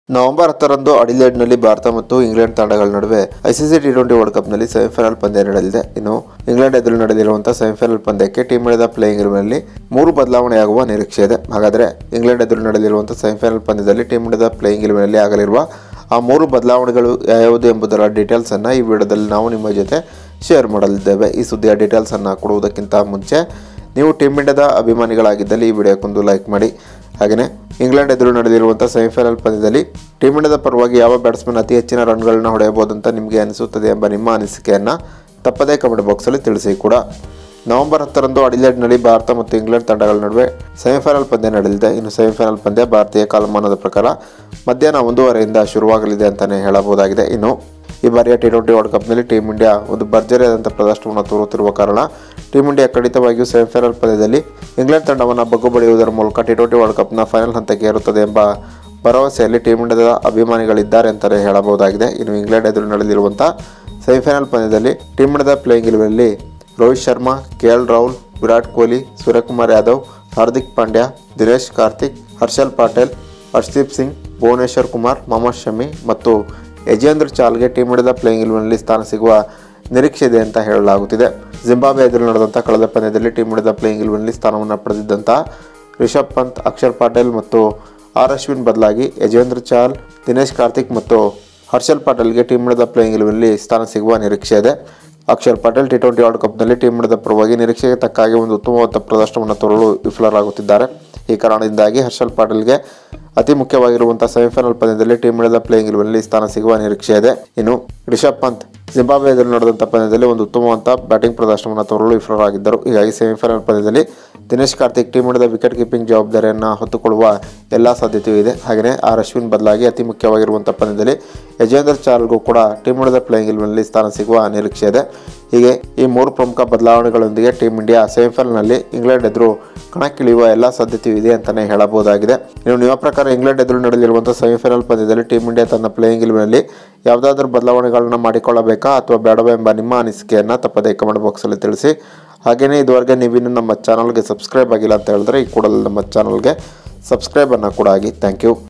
November ಹತ್ತರಂದು ಅಡಿಲೇಡ್ನಲ್ಲಿ ಭಾರತ ಮತ್ತು England ತಂಡಗಳ ನಡುವೆ ಐಸಿಸಿ ಟಿ ಟ್ವೆಂಟಿ ವರ್ಲ್ಡ್ ಕಪ್ನಲ್ಲಿ ಸೆಮಿಫೈನಲ್ ಪಂದ್ಯ ನಡೆಯಲಿದೆ ಇನ್ನು ಇಂಗ್ಲೆಂಡ್ ಎದುರು ನಡೆದಿರುವಂತಹ ಸೆಮಿಫೈನಲ್ ಪಂದ್ಯಕ್ಕೆ ಟೀಮ್ ಇಂಡಿಯಾದ ಪ್ಲೇಯಿಂಗ್ ನಲ್ಲಿ ಮೂರು ಬದಲಾವಣೆಯಾಗುವ ನಿರೀಕ್ಷೆ ಇದೆ ಹಾಗಾದರೆ ಇಂಗ್ಲೆಂಡ್ ಎದುರು ನಡೆದಿರುವಂತಹ ಸೆಮಿಫೈನಲ್ ಪಂದ್ಯದಲ್ಲಿ ಟೀಮ್ ಇಂಡಿಯಾದ ಪ್ಲೇಯಿಂಗ್ ನಲ್ಲಿ ಆಗಲಿರುವ ಆ ಮೂರು ಬದಲಾವಣೆಗಳು ಯಾವುದು ಎಂಬುದರ ಡೀಟೇಲ್ಸ್ ಅನ್ನ ಈ ವಿಡಿಯೋದಲ್ಲಿ ನಾವು ನಿಮ್ಮ ಜೊತೆ ಶೇರ್ ಮಾಡಲಿದ್ದೇವೆ ಈ ಸುದ್ದಿಯ ಡೀಟೇಲ್ಸ್ ಅನ್ನ ಕೊಡುವುದಕ್ಕಿಂತ ಮುಂಚೆ ನೀವು ಟೀಮ್ ಇಂಡಿಯಾದ ಅಭಿಮಾನಿಗಳಾಗಿದ್ದಲ್ಲಿ ಈ ವಿಡಿಯೋಕ್ಕೊಂದು ಲೈಕ್ ಮಾಡಿ ಹಾಗೆಯೇ ಇಂಗ್ಲೆಂಡ್ ಎದುರು ನಡೆದಿರುವಂಥ ಸೆಮಿಫೈನಲ್ ಪಂದ್ಯದಲ್ಲಿ ಟೀಮ್ ಇಂಡಿಯಾದ ಪರವಾಗಿ ಯಾವ ಬ್ಯಾಟ್ಸ್ಮನ್ ಅತಿ ಹೆಚ್ಚಿನ ರನ್ಗಳನ್ನ ಹೊಡೆಯಬಹುದು ಅಂತ ನಿಮಗೆ ಅನಿಸುತ್ತದೆ ಎಂಬ ನಿಮ್ಮ ಅನಿಸಿಕೆಯನ್ನು ತಪ್ಪದೇ ಕಮೆಂಟ್ ಬಾಕ್ಸಲ್ಲಿ ತಿಳಿಸಿ ಕೂಡ ನವೆಂಬರ್ ಹತ್ತರಂದು ಅಡಿಲೇಡ್ನಲ್ಲಿ ಭಾರತ ಮತ್ತು ಇಂಗ್ಲೆಂಡ್ ತಂಡಗಳ ನಡುವೆ ಸೆಮಿಫೈನಲ್ ಪಂದ್ಯ ನಡೆಯಲಿದೆ ಇನ್ನು ಸೆಮಿಫೈನಲ್ ಪಂದ್ಯ ಭಾರತೀಯ ಕಾಲಮಾನದ ಪ್ರಕಾರ ಮಧ್ಯಾಹ್ನ ಒಂದೂವರೆಯಿಂದ ಶುರುವಾಗಲಿದೆ ಅಂತಲೇ ಹೇಳಬಹುದಾಗಿದೆ ಇನ್ನು ಈ ಬಾರಿಯ ಟಿ ಟ್ವೆಂಟಿ ವರ್ಲ್ಡ್ ಕಪ್ನಲ್ಲಿ ಟೀಮ್ ಇಂಡಿಯಾ ಒಂದು ಭರ್ಜರಿಯಾದಂಥ ಪ್ರದರ್ಶನವನ್ನು ತೋರುತ್ತಿರುವ ಕಾರಣ ಟೀಮ್ ಇಂಡಿಯಾ ಖಂಡಿತವಾಗಿಯೂ ಸೆಮಿಫೈನಲ್ ಪಂದ್ಯದಲ್ಲಿ ಇಂಗ್ಲೆಂಡ್ ತಂಡವನ್ನು ಬಗ್ಗು ಬಡಿಯುವುದರ ಮೂಲಕ ಟಿ ಟ್ವೆಂಟಿ ವರ್ಲ್ಡ್ ಕಪ್ನ ಫೈನಲ್ ಹಂತಕ್ಕೆ ಏರುತ್ತದೆ ಎಂಬ ಭರವಸೆಯಲ್ಲಿ ಟೀಮ್ ಇಂಡಿಯಾದ ಅಭಿಮಾನಿಗಳಿದ್ದಾರೆ ಅಂತಲೇ ಹೇಳಬಹುದಾಗಿದೆ ಇನ್ನು ಇಂಗ್ಲೆಂಡ್ ಎದುರು ನಡೆದಿರುವಂಥ ಸೆಮಿಫೈನಲ್ ಪಂದ್ಯದಲ್ಲಿ ಟೀಮ್ ಇಂಡಿಯಾದ ಪ್ಲೇಯಿಂಗ್ ಇಲೆವೆನ್ನಲ್ಲಿ ರೋಹಿತ್ ಶರ್ಮಾ ಕೆ ಎಲ್ ರಾಹುಲ್ ವಿರಾಟ್ ಕೊಹ್ಲಿ ಸೂರ್ಯಕುಮಾರ್ ಯಾದವ್ ಹಾರ್ದಿಕ್ ಪಾಂಡ್ಯ ದಿನೇಶ್ ಕಾರ್ತಿಕ್ ಹರ್ಷಲ್ ಪಾಟೇಲ್ ಹರ್ಷದೀಪ್ ಸಿಂಗ್ ಭುವನೇಶ್ವರ್ ಕುಮಾರ್ ಮೊಹಮ್ಮದ್ ಶಮಿ ಮತ್ತು ಯಜೇಂದ್ರ ಚಾಲ್ಗೆ ಟೀಮ್ ಇಂಡಿಯಾದ ಪ್ಲೇಯಿಂಗ್ ಇಲೆವೆನ್ನಲ್ಲಿ ಸ್ಥಾನ ಸಿಗುವ ನಿರೀಕ್ಷೆ ಇದೆ ಅಂತ ಹೇಳಲಾಗುತ್ತಿದೆ ಜಿಂಬಾಬ್ವೆ ಎದುರು ನಡೆದಂಥ ಕಳೆದ ಪಂದ್ಯದಲ್ಲಿ ಟೀಮ್ ಇಂಡಿಯಾದ ಪ್ಲೇಯಿಂಗ್ ಇಲೆವೆನ್ನಲ್ಲಿ ಸ್ಥಾನವನ್ನು ಪಡೆದಿದ್ದಂಥ ರಿಷಬ್ ಪಂತ್ ಅಕ್ಷರ್ ಪಾಟೇಲ್ ಮತ್ತು ಆರ್ ಅಶ್ವಿನ್ ಬದಲಾಗಿ ಯಜೇಂದ್ರ ಚಾಲ್ ದಿನೇಶ್ ಕಾರ್ತಿಕ್ ಮತ್ತು ಹರ್ಷಲ್ ಪಾಟೇಲ್ಗೆ ಟೀಮ್ ಇಂಡಿಯಾದ ಪ್ಲೇಯಿಂಗ್ ಇಲೆವೆನ್ನಲ್ಲಿ ಸ್ಥಾನ ಸಿಗುವ ನಿರೀಕ್ಷೆ ಇದೆ Akshar Patel T twenty world ಕಪ್ನಲ್ಲಿ ಟೀಮ್ ಇಂಡಿಯಾದ ಪರವಾಗಿ ನಿರೀಕ್ಷೆಗೆ ತಕ್ಕ ಹಾಗೆ ಒಂದು ಉತ್ತಮವಾದ ಪ್ರದರ್ಶನವನ್ನು ತೋರಲು ವಿಫಲರಾಗುತ್ತಿದ್ದಾರೆ ಈ ಕಾರಣದಿಂದಾಗಿ ಹರ್ಷಲ್ ಪಾಟೇಲ್ಗೆ ಅತಿ ಮುಖ್ಯವಾಗಿರುವಂತಹ ಸೆಮಿಫೈನಲ್ ಪಂದ್ಯದಲ್ಲಿ ಟೀಮ್ ಇಂಡಿಯಾದ ಪ್ಲೇಯಿಂಗ್ ಇಲೆವೆನ್ನಲ್ಲಿ ಸ್ಥಾನ ಸಿಗುವ ನಿರೀಕ್ಷೆ ಇದೆ ಇನ್ನು ರಿಷಬ್ ಪಂತ್ ಜಿಂಬಾಬ್ವೆ ಎದುರು ನಡೆದಂಥ ಪಂದ್ಯದಲ್ಲಿ ಒಂದು ಉತ್ತಮವಾದ ಬ್ಯಾಟಿಂಗ್ ಪ್ರದರ್ಶನವನ್ನು ತೋರಲು ವಿಫಲರಾಗಿದ್ದರು ಹೀಗಾಗಿ ಸೆಮಿಫೈನಲ್ ಪಂದ್ಯದಲ್ಲಿ ದಿನೇಶ್ ಕಾರ್ತಿಕ್ ಟೀಮ್ ಇಂಡಿಯಾದ ವಿಕೆಟ್ ಕೀಪಿಂಗ್ ಜವಾಬ್ದಾರಿಯನ್ನು ಹೊತ್ತುಕೊಳ್ಳುವ ಎಲ್ಲ ಸಾಧ್ಯತೆಯೂ ಇದೆ ಹಾಗೆಯೇ ಆರ್ ಅಶ್ವಿನ್ ಬದಲಾಗಿ ಅತಿ ಮುಖ್ಯವಾಗಿರುವಂಥ ಪಂದ್ಯದಲ್ಲಿ ಯಜೇಂದ್ರ ಚಾಲ್ಗೂ ಕೂಡ ಟೀಮ್ ಇಂಡಿಯಾದ ಪ್ಲೇಯಿಂಗ್ ಇಲೆವೆನ್ನಲ್ಲಿ ಸ್ಥಾನ ಸಿಗುವ ನಿರೀಕ್ಷೆ ಇದೆ ಹೀಗೆ ಈ ಮೂರು ಪ್ರಮುಖ ಬದಲಾವಣೆಗಳೊಂದಿಗೆ ಟೀಮ್ ಇಂಡಿಯಾ ಸೆಮಿಫೈನಲ್ನಲ್ಲಿ ಇಂಗ್ಲೆಂಡ್ ಎದುರು ಕಣಕ್ಕಿಳಿಯುವ ಎಲ್ಲ ಸಾಧ್ಯತೆಯೂ ಇದೆ ಅಂತಲೇ ಹೇಳಬಹುದಾಗಿದೆ ಇನ್ನು ನಿಮ್ಮ ಪ್ರಕಾರ ಇಂಗ್ಲೆಂಡ್ ಎದುರು ನಡೆದಿರುವಂಥ ಸೆಮಿಫೈನಲ್ ಪಂದ್ಯದಲ್ಲಿ ಟೀಮ್ ಇಂಡಿಯಾ ತನ್ನ ಪ್ಲೇಯಿಂಗ್ ಇಲೆವೆನ್ನಲ್ಲಿ ಯಾವುದಾದ್ರೂ ಬದಲಾವಣೆಗಳನ್ನು ಮಾಡಿಕೊಳ್ಳಬೇಕಾ ಅಥವಾ ಬೇಡವಾ ಎಂಬ ನಿಮ್ಮ ಅನಿಸಿಕೆಯನ್ನು ತಪ್ಪದೇ ಕಮೆಂಟ್ ಬಾಕ್ಸಲ್ಲಿ ತಿಳಿಸಿ ಹಾಗೆಯೇ ಇದುವರೆಗೆ ನೀವಿನ್ನೂ ನಮ್ಮ ಚಾನಲ್ಗೆ ಸಬ್ಸ್ಕ್ರೈಬ್ ಆಗಿಲ್ಲ ಅಂತ ಹೇಳಿದ್ರೆ ಈ ಕೂಡಲೇ ನಮ್ಮ ಚಾನಲ್ಗೆ ಸಬ್ಸ್ಕ್ರೈಬನ್ನು ಕೂಡ ಆಗಿ ಥ್ಯಾಂಕ್ ಯು